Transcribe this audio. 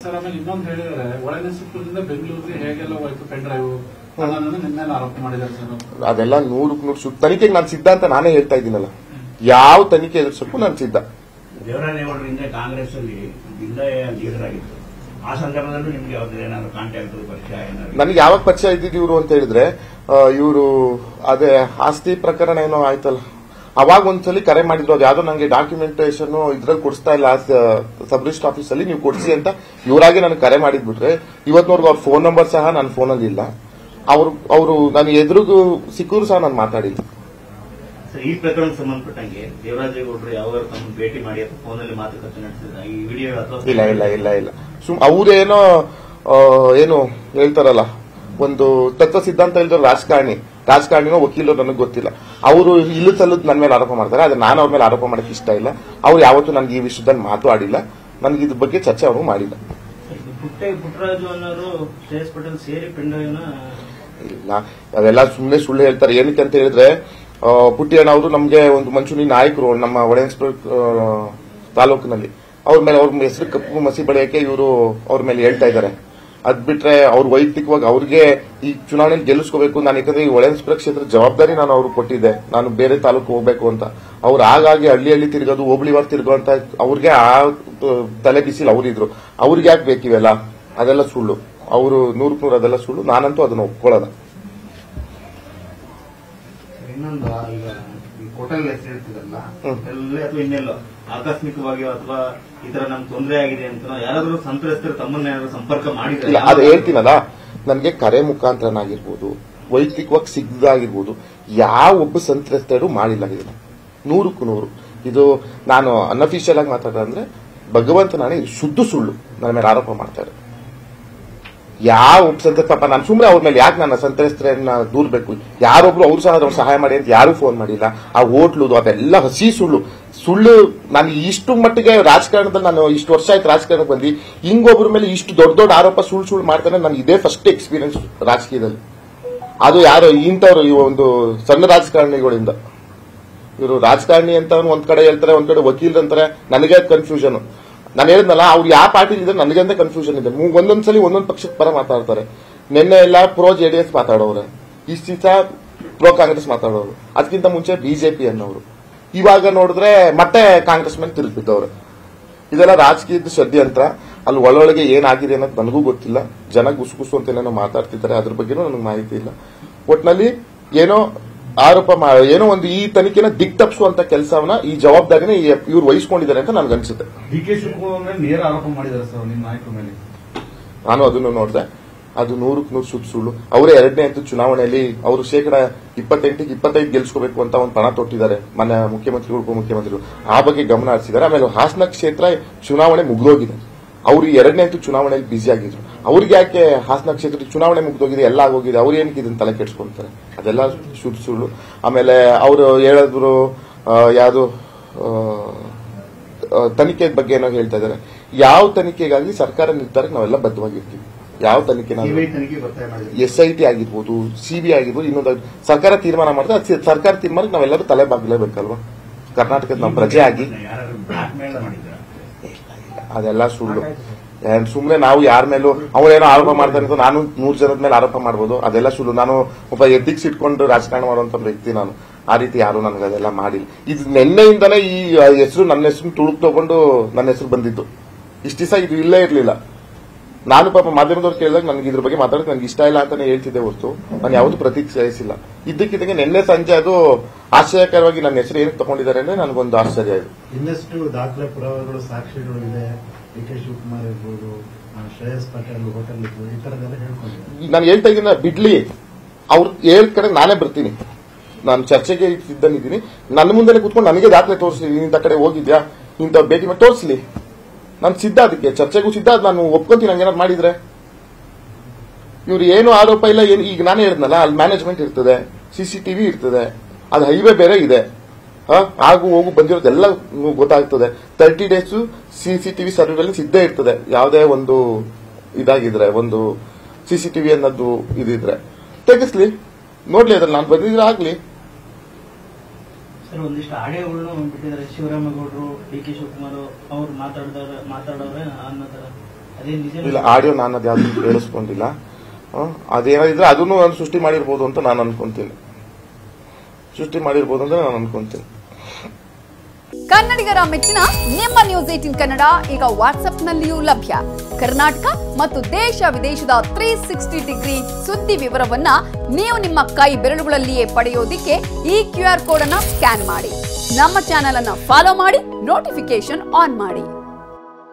Sir ಆಮೇಲೆ ಇನ್ನೊಂದು ಹೇಳಿದರೆ ಒಳಗಿನ ಸುತ್ತೂರಿಂದ ಬೆಂಗಳೂರಿಗೆ ಹೇಗೆಲ್ಲ ಹೋಯ್ತು ಪೆನ್ ಡ್ರೈವ್ ಅನ್ನೋದನ್ನ ನಿನ್ನೆ ಆರೋಪ ಮಾಡಿದ್ದಾರೆ ಸರ್ ಅದೆಲ್ಲ ನೂರಕ್ಕೆ ನೂರು ಸುತ್ತ ತನಿಖೆಗೆ ನಾನು ಸಿದ್ಧ ಅಂತ ನಾನೇ ಹೇಳ್ತಾ ಇದ್ದೀನಲ್ಲ ಯಾವ ತನಿಖೆ ಎದುರಿಸಕ್ಕೂ ನಾನು ಸಿದ್ಧ ದೇವರಾಜೇಗೌಡರಿಂದ ಕಾಂಗ್ರೆಸ್ ಅಲ್ಲಿ ಜಿಲ್ಲೆಯ ಲೀಡರ್ ಆಗಿತ್ತು ಆ ಸಂದರ್ಭದಲ್ಲೂ ನಿಮ್ಗೆ ಯಾವ್ದು ಏನಾದ್ರು ಕಾಂಟ್ಯಾಕ್ಟ್ ಪರಿಚಯ ಏನಾದ್ರು ನನಗೆ ಯಾವಾಗ ಪರಿಚಯ ಇದ್ದಿದ್ದು ಇವರು ಅಂತ ಹೇಳಿದ್ರೆ ಇವರು ಅದೇ ಆಸ್ತಿ ಪ್ರಕರಣ ಏನೋ ಆಯ್ತಲ್ಲ ಅವಾಗ ಒಂದ್ಸಲಿ ಕರೆ ಮಾಡಿದ್ರು ಅದು ಯಾವ್ದೋ ನಂಗೆ ಡಾಕ್ಯುಮೆಂಟೇಶನ್ ಇದ್ರಲ್ಲಿ ಕೊಡಿಸ್ತಾ ಇಲ್ಲ ಸಬ್ ರಿಜಿಸ್ಟರ್ ಆಫೀಸ್ ಅಲ್ಲಿ ನೀವು ಕೊಡಿಸಿ ಅಂತ ಇವರಾಗಿ ನನಗೆ ಕರೆ ಮಾಡಿದ್ಬಿಟ್ರೆ ಇವತ್ತಿನವರೆಗೂ ಅವ್ರ ಫೋನ್ ನಂಬರ್ ಸಹ ನನ್ನ ಫೋನಲ್ಲಿ ಇಲ್ಲ ಅವರು ಅವರು ನಾನು ಎದುರಿಗೂ ಸಿಕ್ಕರು ಸಹ ನಾನು ಮಾತಾಡಿಲ್ಲ ಸರ್ ಈ ಪ್ರಕರಣಕ್ಕೆ ಸಂಬಂಧಪಟ್ಟಂಗೆ ದೇವರಾಜೇಗೌಡರು ಯಾವಾಗ ತಮ್ಮ ಭೇಟಿ ಮಾಡಿ ಅಥವಾ ಫೋನಲ್ಲಿ ಮಾತುಕತೆ ನಡೆಸಿದ ಈ ವಿಡಿಯೋ ಅಥವಾ ಇಲ್ಲ ಇಲ್ಲ ಇಲ್ಲ ಇಲ್ಲ ಸುಮ್ ಅವ್ರೇನೋ ಆ, ಏನು ಹೇಳ್ತಾರಲ್ಲ ಒಂದು ತತ್ವ ಸಿದ್ಧಾಂತ ಇಲ್ದ ರಾಜಕಾರಣಿ ರಾಜಕಾರಣಿನೋ ವಕೀಲರು ನನಗೆ ಗೊತ್ತಿಲ್ಲ ಅವರು ಇಲ್ಲು ಸಲ್ಲದ್ ನನ್ನ ಮೇಲೆ ಆರೋಪ ಮಾಡ್ತಾರೆ ಆದ್ರೆ ನಾನು ಅವ್ರ ಮೇಲೆ ಆರೋಪ ಮಾಡಕ್ಕೆ ಇಷ್ಟ ಇಲ್ಲ ಅವ್ರು ಯಾವತ್ತೂ ನನಗೆ ಈ ವಿಷಯದಲ್ಲಿ ಮಾತು ಆಡಿಲ್ಲ ನನಗೆ ಇದ್ರ ಬಗ್ಗೆ ಚರ್ಚೆ ಅವರು ಮಾಡಿಲ್ಲ ಪುಟ್ಟೆ ಪುಟ್ಟರಾಜು ಅನ್ನೋರು ಶ್ರೇಯಸ್ ಪಟೇಲ್ ಸೇರಿ ಪಿಂಡನ ಇಲ್ಲ ಅವೆಲ್ಲ ಸುಮ್ಮನೆ ಸುಳ್ಳು ಹೇಳ್ತಾರೆ ಏನಕ್ಕೆ ಅಂತ ಹೇಳಿದ್ರೆ ಆ, ಪುಟ್ಟಿಯಣ್ಣ ಅವರು ನಮಗೆ ಒಂದು ಮಂಚೂರಿ ನಾಯಕರು ನಮ್ಮ ಒಡೆನ್ಸ್ಪುರ ತಾಲೂಕಿನಲ್ಲಿ ಅವ್ರ ಮೇಲೆ ಅವ್ರ ಹೆಸರು ಕಪ್ಪು ಮಸಿ ಬಳಿಯಕ್ಕೆ ಇವರು ಅವ್ರ ಮೇಲೆ ಹೇಳ್ತಾ ಇದ್ದಾರೆ ಅದ್ ಬಿಟ್ರೆ ಅವ್ರ ವೈಯಕ್ತಿಕವಾಗಿ ಅವ್ರಿಗೆ ಈ ಚುನಾವಣೆಯಲ್ಲಿ ಗೆಲ್ಲಿಸ್ಕೋಬೇಕು ನಾನು ಯಾಕಂದ್ರೆ ಈ ಒಳೆನ್ಸ್ಪುರ ಕ್ಷೇತ್ರ ಜವಾಬ್ದಾರಿ ನಾನು ಅವ್ರಿಗೆ ಕೊಟ್ಟಿದ್ದೆ ನಾನು ಬೇರೆ ತಾಲೂಕು ಹೋಗ್ಬೇಕು ಅಂತ ಅವ್ರು ಹಾಗಾಗಿ ಹಳ್ಳಿ ಹಳ್ಳಿ ತಿರ್ಗೋದು ಹೋಬಳಿವಾರ ತಿರ್ಗೋ ಅಂತ ಅವ್ರಿಗೆ ಆ ಆ, ತಲೆ ಬಿಸಿಲು ಅವರಿದ್ರು ಅವ್ರಿಗೆ ಯಾಕೆ ಬೇಕಿವೆಲ್ಲ ಅದೆಲ್ಲ ಸುಳ್ಳು ಅವರು ನೂರಕ್ಕೆ ನೂರು ಅದೆಲ್ಲ ಸುಳ್ಳು ನಾನಂತೂ ಅದನ್ನ ಒಪ್ಕೊಳ್ಳೋದ ಇನ್ನೊಂದು ಈಗ ಈ ಹೋಟೆಲ್ ಹೆಸರು ಹೇಳ್ತಿರಲ್ಲ ಹ್ಮ್. ಎಲ್ಲೇ ಅಥವಾ ಇನ್ನೆಲ್ಲೋ ಆಕಸ್ಮಿಕವಾಗಿ ಅಥವಾ ಈ ತರ ನಮ್ಗೆ ತೊಂದರೆ ಆಗಿದೆ ಅಂತ ಯಾರಾದ್ರೂ ಸಂತ್ರಸ್ತರು ತಮ್ಮನ್ನ ಯಾರಾದ್ರೂ ಸಂಪರ್ಕ ಇಲ್ಲ ಮಾಡಿದ್ರೆ ಅದು ಹೇಳ್ತೀನಲ್ಲ ನನಗೆ ಕರೆ ಮುಖಾಂತರನಾಗಿರ್ಬೋದು ವೈಯಕ್ತಿಕವಾಗಿ ಸಿಗ್ದಾಗಿರ್ಬೋದು ಯಾವ ಒಬ್ಬ ಸಂತ್ರಸ್ತರು ಮಾಡಿಲ್ಲ ಇದನ್ನ ನೂರಕ್ಕೂ ನೂರು ಇದು ನಾನು ಅನ್ಅಫಿಷಿಯಲ್ ಆಗಿ ಮಾತಾಡ ಅಂದ್ರೆ ಭಗವಂತ ನಾನೇ ಇದು ಶುದ್ಧ ಸುಳ್ಳು ನನ್ನ ಮೇಲೆ ಆರೋಪ ಮಾಡ್ತಾರೆ ಯಾವ ಒಬ್ಬ ಸಂತ್ರಸ್ತ ಪಾಪ ನಾನು ಸುಮ್ಮನೆ ಅವ್ರ ಮೇಲೆ ಯಾಕೆ ನನ್ನ ಸಂತ್ರಸ್ತರನ್ನ ದೂರ್ಬೇಕು ಯಾರೊಬ್ರು ಅವ್ರು ಸಹ ಅವ್ರು ಸಹಾಯ ಮಾಡಿ ಅಂತ ಯಾರು ಫೋನ್ ಮಾಡಿಲ್ಲ ಆ ಹೋಟ್ಲುದು ಅದೆಲ್ಲ ಹಸಿ ಸುಳ್ಳು ಸುಳ್ಳು ನಾನು ಇಷ್ಟು ಮಟ್ಟಿಗೆ ರಾಜಕಾರಣದಲ್ಲಿ ನಾನು ಇಷ್ಟು ವರ್ಷ ಆಯ್ತು ರಾಜಕಾರಣಕ್ಕೆ ಬಂದು ಹಿಂಗೊಬ್ರ ಮೇಲೆ ಇಷ್ಟು ದೊಡ್ಡ ದೊಡ್ಡ ಆರೋಪ ಸುಳ್ಳು ಸುಳ್ಳು ಮಾಡ್ತಾನೆ ನಾನು ಇದೇ ಫಸ್ಟ್ ಎಕ್ಸ್ಪೀರಿಯನ್ಸ್ ರಾಜಕೀಯದಲ್ಲಿ ಅದು ಯಾರು ಇಂಥವ್ರು ಈ ಒಂದು ಸಣ್ಣ ರಾಜಕಾರಣಿಗಳಿಂದ ಇವರು ರಾಜಕಾರಣಿ ಅಂತ ಒಂದ್ ಕಡೆ ಹೇಳ್ತಾರೆ ಒಂದ್ ಕಡೆ ವಕೀಲರು ಅಂತಾರೆ ನನಗೆ ಕನ್ಫ್ಯೂಷನ್ ನಾನು ಹೇಳಿದ್ನಲ್ಲ ಅವ್ರು ಯಾವ ಪಾರ್ಟಿಲಿ ಇದ್ರೆ ನನಗಂತ ಕನ್ಫ್ಯೂಷನ್ ಇದೆ ಮೂ- ಒಂದೊಂದ್ಸಲಿ ಒಂದೊಂದ್ ಪಕ್ಷದ ಪರ ಮಾತಾಡ್ತಾರೆ ನಿನ್ನೆ ಎಲ್ಲ ಪ್ರೋ ಜೆಡಿಎಸ್ ಮಾತಾಡೋರೆ ಇಷ್ಟು ದಿವಸ ಪ್ರೋ ಕಾಂಗ್ರೆಸ್ ಮಾತಾಡೋರು ಅದಕ್ಕಿಂತ ಮುಂಚೆ ಬಿಜೆಪಿ ಅನ್ನೋರು ಇವಾಗ ನೋಡಿದ್ರೆ ಮತ್ತೆ ಕಾಂಗ್ರೆಸ್ ಮೇಲೆ ತಿರುಗಿಬಿದ್ದವ್ರೆ ಇದೆಲ್ಲ ರಾಜಕೀಯದ ಷಡ್ಯಂತ್ರ ಅಲ್ಲಿ ಒಳೊಳಗೆ ಏನಾಗಿದೆ ಅನ್ನೋದು ನನಗೂ ಗೊತ್ತಿಲ್ಲ ಜನ ಗುಸುಗುಸು ಅಂತ ಏನೇನೋ ಮಾತಾಡ್ತಿದ್ದಾರೆ ಅದ್ರ ಬಗ್ಗೆನೂ ನನಗೆ ಮಾಹಿತಿ ಇಲ್ಲ ಒಟ್ನಲ್ಲಿ ಏನೋ ಆರೋಪ ಮಾ- ಏನೋ ಒಂದು ಈ ತನಿಖೆನ ದಿಕ್ ತಪ್ಪಿಸುವಂತ ಕೆಲಸವನ್ನ ಈ ಜವಾಬ್ದಾರಿನ ಇವ್ರು ವಹಿಸ್ಕೊಂಡಿದ್ದಾರೆ ಅಂತ ನನ್ಗನ್ಸುತ್ತೆ ಡಿ ಕೆ ಶಿವಕುಮಾರ್ ಮೇಲೆ ನೇರ ಆರೋಪ ಮಾಡಿದ್ದಾರೆ ಸರ್ ನಿಮ್ಮ ನಾಯಕರ ಮೇಲೆ ನಾನು ಅದನ್ನು ನೋಡಿದೆ ಅದು ನೂರಕ್ಕೆ ನೂರು ಸುಳ್ಳು ಸುಳ್ಳು ಅವರೇ ಎರಡನೇ ಹಂತದ ಚುನಾವಣೆಯಲ್ಲಿ ಅವರು ಶೇಕಡ ಇಪ್ಪತ್ತೆಂಟಿಗೆ ಇಪ್ಪತ್ತೈದು ಗೆಲ್ಸ್ಕೋಬೇಕು ಅಂತ ಒಂದು ಪಣ ತೊಟ್ಟಿದ್ದಾರೆ ಮನೆ ಮುಖ್ಯಮಂತ್ರಿಗಳು ಉಪಮುಖ್ಯಮಂತ್ರಿಗಳು ಆ ಬಗ್ಗೆ ಗಮನ ಹರಿಸಿದ್ದಾರೆ ಆಮೇಲೆ ಹಾಸನ ಕ್ಷೇತ್ರ ಚುನಾವಣೆ ಮುಗಿದೋಗಿದೆ ಅವರು ಎರಡನೇ ಹಂತದ ಚುನಾವಣೆಯಲ್ಲಿ ಬ್ಯುಸಿ ಆಗಿದ್ರು ಅವ್ರಿಗೆ ಯಾಕೆ ಹಾಸನ ಕ್ಷೇತ್ರದ ಚುನಾವಣೆ ಮುಗಿದೋಗಿದೆ ಎಲ್ಲ ಆಗೋಗಿದೆ ಅವ್ರು ಏನಕ್ಕೆ ಇದನ್ನ ತಲೆ ಕೆಡಿಸ್ಕೊಂತಾರೆ ಅದೆಲ್ಲ ಸುಳ್ಳು ಸುಳ್ಳು ಆಮೇಲೆ ಅವರು ಹೇಳಿದ್ರು ಯಾವುದು ತನಿಖೆ ಬಗ್ಗೆ ಏನೋ ಹೇಳ್ತಾ ಇದ್ದಾರೆ ಯಾವ ತನಿಖೆಗಾಗಿ ಸರ್ಕಾರ ನಿರ್ಧಾರಕ್ಕೆ ನಾವೆಲ್ಲ ಬದ್ಧವಾಗಿರ್ತೀವಿ ಯಾವ ತನಿಖೆ ಸಿಬಿಐ ತನಿಖೆ ಒತ್ತಾಯ ಮಾಡಿದ್ರು ಎಸ್ ಐ ಟಿ ಆಗಿರ್ಬೋದು ಸಿಬಿಐ ಆಗಿರ್ಬೋದು ಇನ್ನೊಂದು ಸರ್ಕಾರ ತೀರ್ಮಾನ ಮಾಡಿದ್ರೆ ಅದು ಸರ್ಕಾರ ತೀರ್ಮಾನಕ್ಕೆ ನಾವೆಲ್ಲರೂ ತಲೆ ಬಾಗಲೇಬೇಕಲ್ವಾ ಕರ್ನಾಟಕದ ನಾವು ಪ್ರಜೆ ಆಗಿ ಯಾರು ಬ್ಲಾಕ್ ಮೇಲ್ ಮಾಡಿದ್ರ ಅದೆಲ್ಲ ಸುಳ್ಳು ಏನ್ ಸುಮ್ನೆ ನಾವು ಯಾರ ಮೇಲೂ ಅವನೇನೋ ಆರೋಪ ಮಾಡ್ತಾನೆ ಅಂತ ನಾನು ನೂರ್ ಜನದ ಮೇಲೆ ಆರೋಪ ಮಾಡ್ಬೋದು ಅದೆಲ್ಲ ಸುಳ್ಳು ನಾನು ಒಬ್ಬ ಎದ್ದಿಕ್ಸ್ ಇಟ್ಕೊಂಡು ರಾಜಕಾರಣ ಮಾಡುವಂತ ವ್ಯಕ್ತಿ ನಾನು ಆ ರೀತಿ ಯಾರು ನನಗೆ ಅದೆಲ್ಲ ಮಾಡಿಲ್ಲ ಇದು ನಿನ್ನೆಯಿಂದಲೇ ಈ ಹೆಸರು ನನ್ನ ಹೆಸರು ತುಳುಕ್ ತಗೊಂಡು ನನ್ನ ಹೆಸರು ಬಂದಿದ್ದು ಇಷ್ಟ ದಿವಸ ಇದು ಇಲ್ಲೇ ಇರಲಿಲ್ಲ ನಾನು ಪಾಪ ಮಾಧ್ಯಮದವ್ರು ಕೇಳಿದಾಗ ನನಗೆ ಇದ್ರ ಬಗ್ಗೆ ಮಾತಾಡೋಕೆ ನನಗೆ ಇಷ್ಟ ಇಲ್ಲ ಅಂತಾನೆ ಹೇಳ್ತಿದ್ದೆ ಹೊರತು ನಾನು ಯಾವುದು ಪ್ರತಿಕ್ರಿಯಿಸಿಲ್ಲ ಇದ್ದಕ್ಕಿದ್ದಂಗೆ ನಿನ್ನೆ ಸಂಜೆ ಅದು ಆಶ್ಚರ್ಯಕರವಾಗಿ ನನ್ನ ಹೆಸರು ಏನಕ್ಕೆ ತಗೊಂಡಿದ್ದಾರೆ ಅಂದ್ರೆ ನನಗೊಂದು ಆಶ್ಚರ್ಯ ಇದು ಇನ್ನಷ್ಟು ದಾಖಲೆ ಪುರಾವೆಗಳು ಸಾಕ್ಷಿಗಳು ಇದೆ ಡಿ ಕೆ ಶಿವಕುಮಾರ್ ಇರ್ಬೋದು ಆ, ಶ್ರೇಯಸ್ ಪಟೇಲ್ ಹೋಟೆಲ್ ಇರ್ಬೋದು ಈ ತರದೆಲ್ಲ ಹೇಳ್ಕೊಂಡಿದ್ದಾರೆ ನಾನು ಹೇಳ್ತಾ ಇದ್ದೀನಿ ಬಿಡ್ಲಿ ಅವ್ರು ಹೇಳಿದ ಕಡೆ ನಾನೇ ಬರ್ತೀನಿ ನಾನು ಚರ್ಚೆಗೆ ಸಿದ್ಧನಿದ್ದೀನಿ ನನ್ನ ಮುಂದೆ ಕೂತ್ಕೊಂಡು ನನಗೆ ದಾಖಲೆ ತೋರಿಸ್ಲಿ ಇಂಥ ಕಡೆ ಹೋಗಿದ್ಯಾ ಇಂಥ ಭೇಟಿ ಮಾಡಿ ತೋರಿಸ್ಲಿ ನಾನು ಸಿದ್ಧ ಅದಕ್ಕೆ ಚರ್ಚೆಗೂ ಸಿದ್ಧ ಅದ್ ನಾನು ಒಪ್ಕೊಂತೀನಿ ಹಂಗೇನಾದ್ರು ಮಾಡಿದ್ರೆ ಇವ್ರು ಏನು ಆರೋಪ ಇಲ್ಲ ಏನು ಈಗ ನಾನು ಹೇಳಿದ್ನಲ್ಲ ಅಲ್ಲಿ ಮ್ಯಾನೇಜ್ಮೆಂಟ್ ಇರ್ತದೆ ಸಿಸಿಟಿವಿ ಇರ್ತದೆ ಅದು ಹೈವೇ ಬೇರೆ ಇದೆ ಆ, ಆಗು ಹೋಗು ಬಂದಿರೋದೆಲ್ಲ ಗೊತ್ತಾಗ್ತದೆ ತರ್ಟಿ ಡೇಸ್ ಸಿಸಿಟಿವಿ ಸರ್ವಿಲೆನ್ಸ್ ಇದ್ದೇ ಇರ್ತದೆ ಯಾವುದೇ ಒಂದು ಇದಾಗಿದ್ರೆ ಒಂದು ಸಿಸಿಟಿವಿ ಅನ್ನೋದು ಇದಿದ್ರೆ ತೆಗಿಸ್ಲಿ ನೋಡ್ಲಿ ಅದ್ರಲ್ಲಿ ನಾನು ಬಂದಿದ್ರೆ ಆಗ್ಲಿ ಸರ್ ಒಂದಿಷ್ಟು ಆಡಿಯೋಗಳನ್ನು ಬಿಟ್ಟಿದ್ದಾರೆ ಶಿವರಾಮೇಗೌಡರು ಡಿ ಕೆ ಶಿವಕುಮಾರ್ ಅವ್ರು ಮಾತಾಡಿದವ್ರೆ ಮಾತಾಡೋರೆ ಅನ್ನೋ ತರ ಅದೇ ನಿಜ ಇಲ್ಲ ಆಡಿಯೋ ನಾನು ಅದು ಯಾವ್ದು ಕೇಳಿಸ್ಕೊಂಡಿಲ್ಲ ಆ, ಅದೇನಾದಿದ್ರೆ ಅದನ್ನು ನಾನು ಸೃಷ್ಟಿ ಮಾಡಿರ್ಬೋದು ಅಂತ ನಾನು ಅನ್ಕೊಂತೀನಿ ಸೃಷ್ಟಿ ಮಾಡಿರ್ಬೋದು ಅಂತ ನಾನು ಅನ್ಕೊಂತೀನಿ ಕನ್ನಡಿಗರ ಮೆಚ್ಚಿನ ನಿಮ್ಮ ನ್ಯೂಸ್ ಏಟಿನ್ ಕನ್ನಡ ಈಗ ವಾಟ್ಸ್ಆಪ್ನಲ್ಲಿಯೂ ಲಭ್ಯ ಕರ್ನಾಟಕ ಮತ್ತು ದೇಶ ವಿದೇಶದ ತ್ರೀ ಸಿಕ್ಸ್ಟಿ ಡಿಗ್ರಿ ಸುದ್ದಿ ವಿವರವನ್ನ ನೀವು ನಿಮ್ಮ ಕೈ ಬೆರಳುಗಳಲ್ಲಿಯೇ ಪಡೆಯೋದಿಕ್ಕೆ ಈ ಕ್ಯೂ ಆರ್ ಕೋಡ್ ಅನ್ನ ಸ್ಕ್ಯಾನ್ ಮಾಡಿ ನಮ್ಮ ಚಾನೆಲ್ ಅನ್ನ ಫಾಲೋ ಮಾಡಿ ನೋಟಿಫಿಕೇಶನ್ ಆನ್ ಮಾಡಿ